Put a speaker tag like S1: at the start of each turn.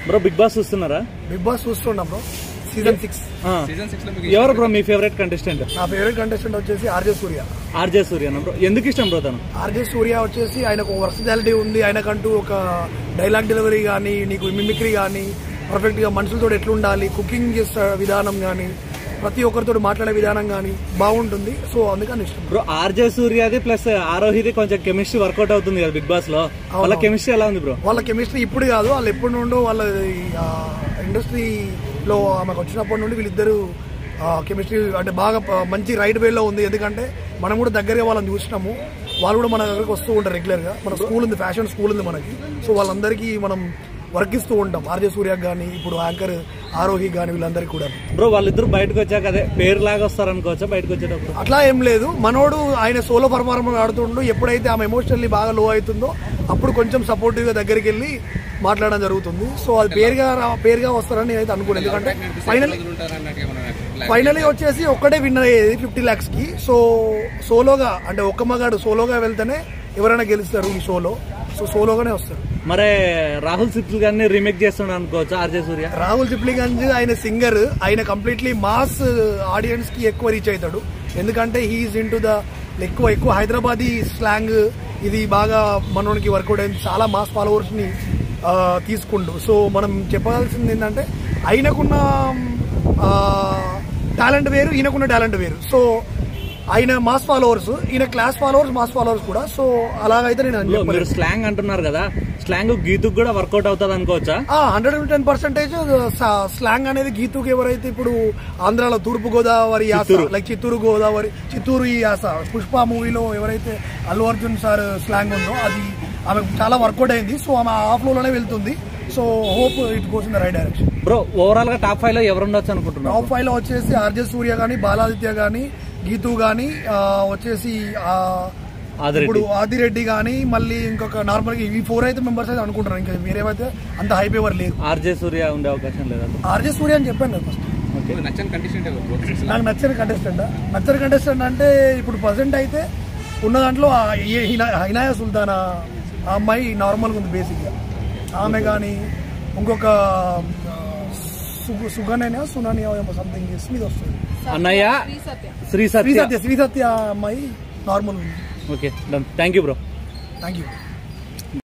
S1: Bro big boss చూస్తున్నారా
S2: big boss చూస్తున్నాం bro season six
S1: ఆ.
S3: సీజన్ సిక్స్ లో మీకు
S1: ఎవరు బ్రో మీ ఫేవరెట్ కంటెస్టెంట్
S2: నా ఫేవరెట్ కంటెస్టెంట్ వచ్చేసి ఆర్జే సూర్య
S1: ఆర్జే సూర్యనా బ్రో ఎందుకు ఇష్టం బ్రో తను
S2: ఆర్జే సూర్య వచ్చేసి ఆయనకు వర్సిటాలిటీ ఉంది ఆయనకంటూ ఒక డైలాగ్ డెలివరీ కానీ నీకు మిమిక్రీ కానీ పర్ఫెక్ట్ గా మనుషులతో ఎట్లుండాలి కుకింగ్ చేసే విధానం కానీ ప్రతి ఒక్కరితో మాట్లాడే విధానం కానీ బాగుంటుంది సో అందుకని ఇష్టం
S1: బ్రో ఆర్జే సూర్యది ప్లస్ ఆరోహిది కొంచెం కెమిస్ట్రీ వర్కౌట్ అవుతుంది కదా బిగ్ బాస్ లో వాళ్ళ కెమిస్ట్రీ ఎలా ఉంది బ్రో
S2: వాళ్ళ కెమిస్ట్రీ ఇప్పుడు కాదు వాళ్ళు ఎప్పటి నుండో వాళ్ళ ఇండస్ట్రీలో ఆమెకు వచ్చినప్పటి నుండి వీళ్ళిద్దరు కెమిస్ట్రీ అంటే బాగా ప- మంచి రైట్ వేలో ఉంది ఎందుకంటే మనం కూడా దగ్గరగా వాళ్ళని చూసినాము వాళ్ళు కూడా మన దగ్గరకు వస్తూ ఉంటారు రెగ్యులర్గా మన స్కూల్ ఉంది ఫ్యాషన్ స్కూల్ ఉంది మనకి సో వాళ్ళందరికీ మనం వర్క్ ఇస్తూ ఉంటాం ఆర్జే సూర్యకి కానీ ఇప్పుడు యాంకర్ ఆరోహి కానీ వీళ్ళందరికీ కూడా
S1: బ్రో వాళ్ళిద్దరు బయటకు వచ్చాక అదే పేరు లాగా వస్తారు అనుకోవచ్చా బయటకు వచ్చేటప్పుడు
S2: అట్లా ఏం లేదు మనోడు ఆయన సోలో పర్ఫార్మెన్స్ ఆడుతుండు ఎప్పుడైతే ఆమె ఎమోషనల్లీ బాగా లో అవుతుందో అప్పుడు కొంచెం సపోర్టివ్ గా దగ్గరికి వెళ్ళి మాట్లాడడం జరుగుతుంది సో అది పేరుగా రా- పేరుగా వస్తారని అయితే అనుకోలేదు ఎందుకంటే ఫైనల్
S3: ఉంటారు అన్నట్టుగా ఏమన్నా
S2: ఫైనలీ వచ్చేసి ఒక్కడే విన్నర్ అయ్యేది ఫిఫ్టీ ల్యాక్స్ కి సో సోలోగా అంటే ఒక్క మగాడు సోలోగా వెళ్తేనే ఎవరైనా గెలుస్తారు ఈ షోలో సో సోలోగానే వస్తారు
S1: మరే రాహుల్ సిప్స్ గారిని రీమేక్ చేస్తున్నాడు అనుకోవచ్చా ఆర్జే సూర్య
S2: రాహుల్ సిప్లిగంజ్ ఆయన సింగర్ ఆయన కంప్లీట్లీ మాస్ ఆడియన్స్ కి ఎక్కువ రీచ్ అవుతాడు ఎందుకంటే హీఈస్ ఇన్ టు ద ఎక్కువ ఎక్కువ హైదరాబాదీ స్లాంగ్ ఇది బాగా మనోనికి వర్కౌట్ అయింది చాలా మాస్ ఫాలోవర్స్ ని ఆ, తీసుకుండు సో మనం చెప్పాల్సింది ఏంటంటే ఆయనకున్న టాలెంట్ వేరు ఈయనకున్న టాలెంట్ వేరు సో ఆయన మాస్ ఫాలోవర్స్ ఈయన క్లాస్ ఫాలోవర్స్ మాస్ ఫాలోవర్స్ కూడా సో అలాగైతే నేను
S1: బ్రో,
S2: చెప్పలేదు
S1: మీరు స్లాంగ్ అంటున్నారు కదా స్లాంగ్ గీతుకు కూడా వర్కౌట్ అవుతుంది అనుకోవచ్చా
S2: hundred and ten percentage slang అనేది గీతుకి ఎవరైతే ఇప్పుడు ఆంధ్రాలో తూర్పు గోదావరి యాస
S1: చిత్తూరు.
S2: లైక్ చిత్తూరు గోదావరి చిత్తూరు ఈ యాస పుష్ప మూవీలో ఎవరైతే అల్లు అర్జున్ సార్ స్లాంగ్ ఉందో అది ఆమె చాలా వర్కౌట్ అయింది సో ఆమె ఆ ఫ్లోలోనే వెళ్తుంది so hope it goes in the right direction
S1: bro overall గా టాప్ ఫైవ్ లో ఎవరు ఉండొచ్చు అనుకుంటున్నారు
S2: టాప్ ఫైవ్ లో వచ్చేసి ఆర్జే సూర్య గానీ బాలాదిత్య గానీ గీతు గానీ ఆ, వచ్చేసి ఆ,
S1: ఆదిరెడ్డి.
S2: ఇప్పుడు ఆదిరెడ్డి గానీ మళ్ళీ ఇంకొక నార్మల్ ఈ ఫోర్ అయితే మెంబర్స్ అయితే అనుకుంటారు ఇంకా వేరేవైతే అంత హైప్ ఎవరు లేరు
S1: ఆర్జే సూర్య ఉండే అవకాశం లేదా
S2: ఆర్జే సూర్య అని చెప్పాను కదా ఫస్ట్
S1: ఓకే
S3: మీకు నచ్చని కండిషన్ ఎవరు బ్రో సిక్స్
S2: నాకు నచ్చిన కంటెస్టెంట్ నచ్చని కంటెస్టెంట్ అంటే ఇప్పుడు ప్రజెంట్ అయితే ఉన్న దాంట్లో ఆ ఏ హినా- హైనాయా సుల్తాన్ ఆ ఆ అమ్మాయి నార్మల్గా ఉంది బేసిక్గా ఆమె కానీ ఇంకొక సుగనేనా సునానియా ఏమో సంథింగ్ స్మిత్ వస్తుంది
S1: అన్నయ్య శ్రీ
S2: శ్రీ
S1: సత్య
S2: సత్య శ్రీ సత్య అమ్మాయి నార్మల్ ఉంది
S1: okay done thank you bro
S2: thank you